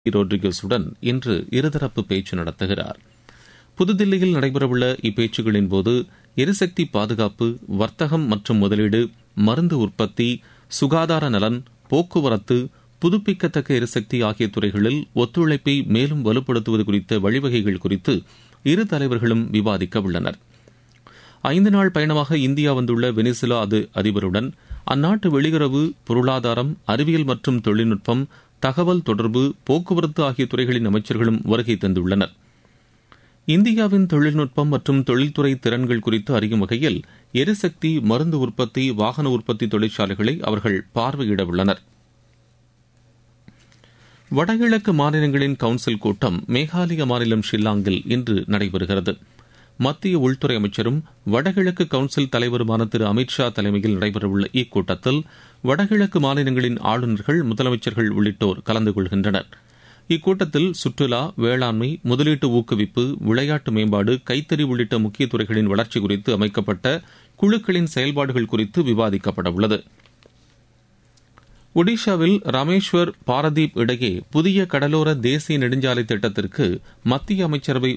ரோட்ரிகஸுடன் இன்று இருதரப்பு பேச்சு நடத்துகிறார் புதுதில்லியில் நடைபெறவுள்ள இப்பேச்சுகளின் போது எரிசக்தி பாதுகாப்பு வர்த்தகம் மற்றும் முதலீடு மருந்து உற்பத்தி சுகாதார நலன் போக்குவரத்து புதுப்பிக்கத்தக்க எரிசக்தி ஆகிய துறைகளில் ஒத்துழைப்பை மேலும் வலுப்படுத்துவது குறித்த வழிவகைகள் குறித்து இரு தலைவர்களும் விவாதிக்க உள்ளனர் ஐந்து நாள் பயணமாக இந்தியா வந்துள்ள வெனிசுலா அது அதிபருடன் அந்நாட்டு வெளியுறவு பொருளாதாரம் அறிவியல் மற்றும் தொழில்நுட்பம் தகவல் தொடர்பு போக்குவரத்து ஆகிய துறைகளின் அமைச்சர்களும் வருகை தந்துள்ளனர் இந்தியாவின் தொழில்நுட்பம் மற்றும் தொழில்துறை திறன்கள் குறித்து அறியும் வகையில் எரிசக்தி மருந்து உற்பத்தி வாகன உற்பத்தி தொழிற்சாலைகளை அவர்கள் பார்வையிட உள்ளனர் வடகிழக்கு மாநிலங்களின் கவுன்சில் கூட்டம் மேகாலய மாநிலம் ஷில்லாங்கில் இன்று நடைபெறுகிறது மத்திய உள்துறை அமைச்சரும் வடகிழக்கு கவுன்சில் தலைவருமான திரு அமித்ஷா தலைமையில் நடைபெறவுள்ள இக்கூட்டத்தில் வடகிழக்கு மாநிலங்களின் ஆளுநர்கள் முதலமைச்சர்கள் உள்ளிட்டோர் கலந்து கொள்கின்றனர் இக்கூட்டத்தில் சுற்றுலா வேளாண்மை முதலீட்டு ஊக்குவிப்பு விளையாட்டு மேம்பாடு கைத்தறி உள்ளிட்ட முக்கிய துறைகளின் வளர்ச்சி குறித்து அமைக்கப்பட்ட குழுக்களின் செயல்பாடுகள் குறித்து விவாதிக்கப்பட உள்ளது ஒடிஷாவில் ராமேஸ்வர் பாரதீப் இடையே புதிய கடலோர தேசிய நெடுஞ்சாலை திட்டத்திற்கு மத்திய அமைச்சரவை